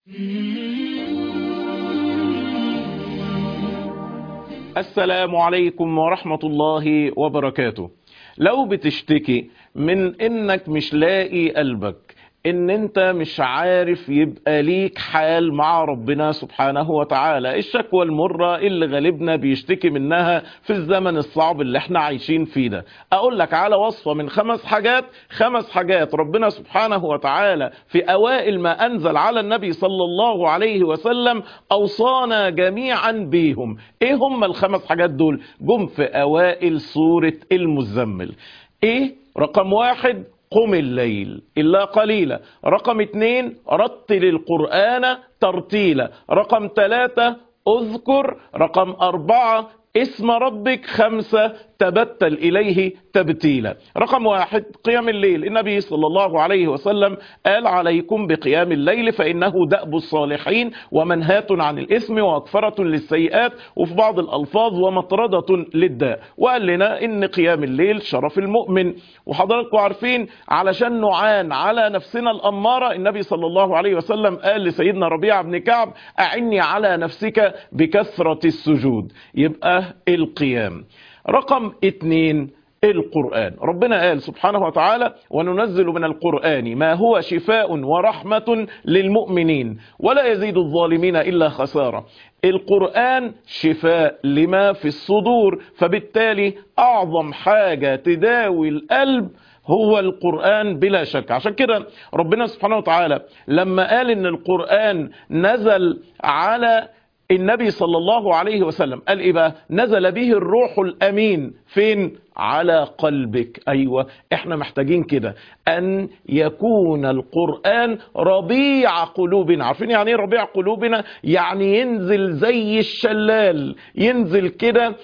السلام عليكم ورحمة الله وبركاته لو بتشتكي من انك مش لاقي قلبك ان انت مش عارف يبقى ليك حال مع ربنا سبحانه وتعالى الشكوى المرة اللي غالبنا بيشتكي منها في الزمن الصعب اللي احنا عايشين فيه ده اقول لك على وصفة من خمس حاجات خمس حاجات ربنا سبحانه وتعالى في اوائل ما انزل على النبي صلى الله عليه وسلم اوصانا جميعا بيهم ايه هم الخمس حاجات دول جم في اوائل سورة المزمل ايه رقم واحد قم الليل إلا قليلا رقم اتنين رتل القرآن ترتيلا رقم ثلاثة اذكر رقم أربعة اسم ربك خمسة تبتل إليه تبتيلا رقم واحد قيام الليل النبي صلى الله عليه وسلم قال عليكم بقيام الليل فإنه دأب الصالحين ومنهاة عن الإثم ومغفرة للسيئات وفي بعض الألفاظ ومطردة للداء وقال لنا إن قيام الليل شرف المؤمن وحضراتكم عارفين علشان نعان على نفسنا الأمارة النبي صلى الله عليه وسلم قال لسيدنا ربيع بن كعب أعني على نفسك بكثرة السجود يبقى القيام رقم اتنين القرآن ربنا قال سبحانه وتعالى وننزل من القرآن ما هو شفاء ورحمة للمؤمنين ولا يزيد الظالمين إلا خسارة القرآن شفاء لما في الصدور فبالتالي أعظم حاجة تداوي القلب هو القرآن بلا شك عشان كده ربنا سبحانه وتعالى لما قال ان القرآن نزل على النبي صلى الله عليه وسلم قال ايه بقى نزل به الروح الامين فين على قلبك ايوه احنا محتاجين كده ان يكون القران ربيع قلوبنا عارفين يعني ايه ربيع قلوبنا يعني ينزل زي الشلال ينزل كده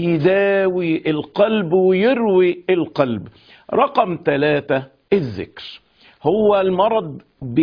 يداوي القلب ويروي القلب رقم ثلاثة الذكر هو المرض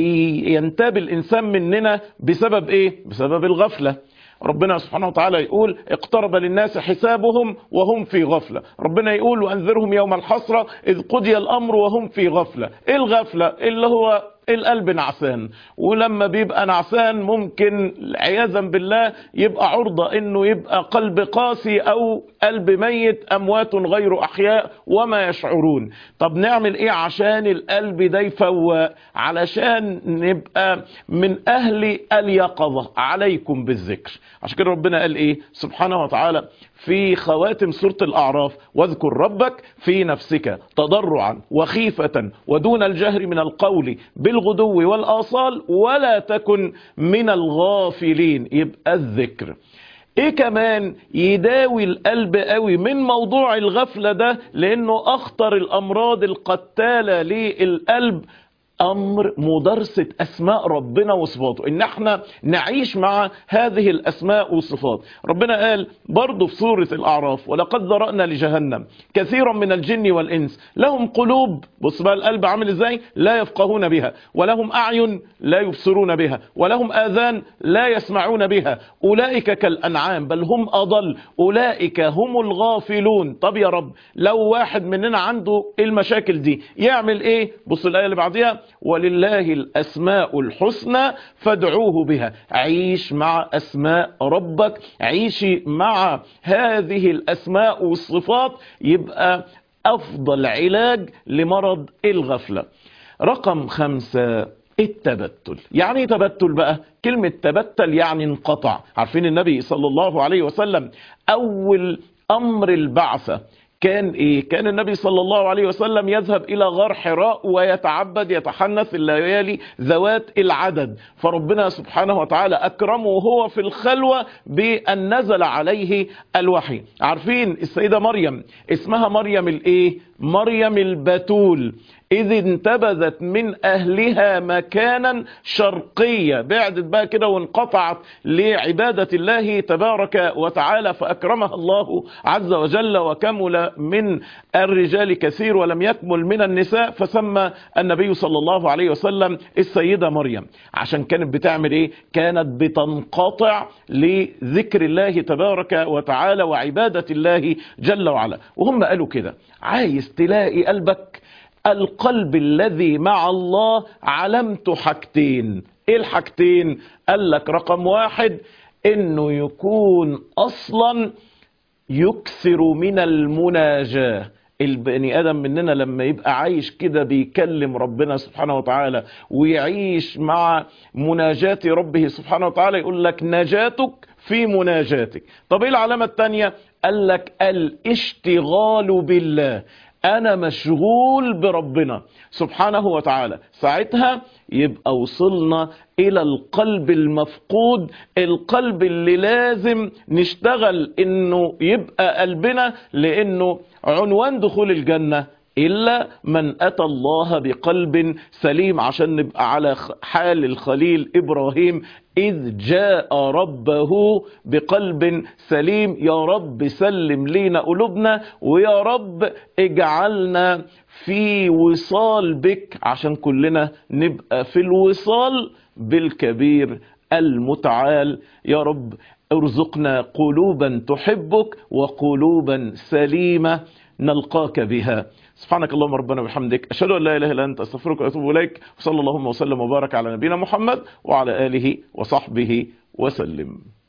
بينتاب الإنسان مننا بسبب إيه؟ بسبب الغفلة ربنا سبحانه وتعالى يقول اقترب للناس حسابهم وهم في غفلة ربنا يقول وأنذرهم يوم الحسرة إذ قضي الأمر وهم في غفلة إيه الغفلة اللي هو القلب نعسان ولما بيبقى نعسان ممكن عياذا بالله يبقى عرضة انه يبقى قلب قاسي او قلب ميت اموات غير احياء وما يشعرون طب نعمل ايه عشان القلب ده يفوق علشان نبقى من اهل اليقظة عليكم بالذكر عشان كده ربنا قال ايه سبحانه وتعالى في خواتم سورة الأعراف واذكر ربك في نفسك تضرعا وخيفة ودون الجهر من القول بالغدو والآصال ولا تكن من الغافلين يبقى الذكر ايه كمان يداوي القلب قوي من موضوع الغفلة ده لانه اخطر الامراض القتالة للقلب امر مدرسة اسماء ربنا وصفاته ان احنا نعيش مع هذه الاسماء والصفات ربنا قال برضو في سورة الاعراف ولقد ذرأنا لجهنم كثيرا من الجن والانس لهم قلوب بص بقى القلب عامل ازاي لا يفقهون بها ولهم اعين لا يبصرون بها ولهم اذان لا يسمعون بها اولئك كالانعام بل هم اضل اولئك هم الغافلون طب يا رب لو واحد مننا عنده المشاكل دي يعمل ايه بص الايه اللي بعديها ولله الأسماء الحسنى فادعوه بها عيش مع أسماء ربك عيشي مع هذه الأسماء والصفات يبقى أفضل علاج لمرض الغفلة رقم خمسة التبتل يعني ايه تبتل بقى كلمة تبتل يعني انقطع عارفين النبي صلى الله عليه وسلم أول أمر البعثة كان ايه كان النبي صلى الله عليه وسلم يذهب الى غار حراء ويتعبد يتحنث الليالي ذوات العدد فربنا سبحانه وتعالى اكرمه وهو في الخلوة بان نزل عليه الوحي عارفين السيدة مريم اسمها مريم الايه مريم البتول إذ انتبذت من أهلها مكانا شرقية بعدت بقى كده وانقطعت لعبادة الله تبارك وتعالى فأكرمها الله عز وجل وكمل من الرجال كثير ولم يكمل من النساء فسمى النبي صلى الله عليه وسلم السيدة مريم عشان كانت بتعمل ايه كانت بتنقطع لذكر الله تبارك وتعالى وعبادة الله جل وعلا وهم قالوا كده عايز تلاقي قلبك القلب الذي مع الله علمت حاجتين ايه الحاجتين قال لك رقم واحد انه يكون اصلا يكثر من المناجاه البني ادم مننا لما يبقى عايش كده بيكلم ربنا سبحانه وتعالى ويعيش مع مناجاة ربه سبحانه وتعالى يقول لك نجاتك في مناجاتك طب ايه العلامة التانية قال لك الاشتغال بالله انا مشغول بربنا سبحانه وتعالى ساعتها يبقى وصلنا الى القلب المفقود القلب اللي لازم نشتغل انه يبقى قلبنا لانه عنوان دخول الجنة إلا من أتى الله بقلب سليم عشان نبقى على حال الخليل إبراهيم إذ جاء ربه بقلب سليم يا رب سلم لينا قلوبنا ويا رب اجعلنا في وصال بك عشان كلنا نبقى في الوصال بالكبير المتعال يا رب ارزقنا قلوبا تحبك وقلوبا سليمة نلقاك بها سبحانك اللهم ربنا وبحمدك أشهد أن لا إله إلا أنت أستغفرك وأتوب إليك وصلى اللهم وسلم وبارك على نبينا محمد وعلى آله وصحبه وسلم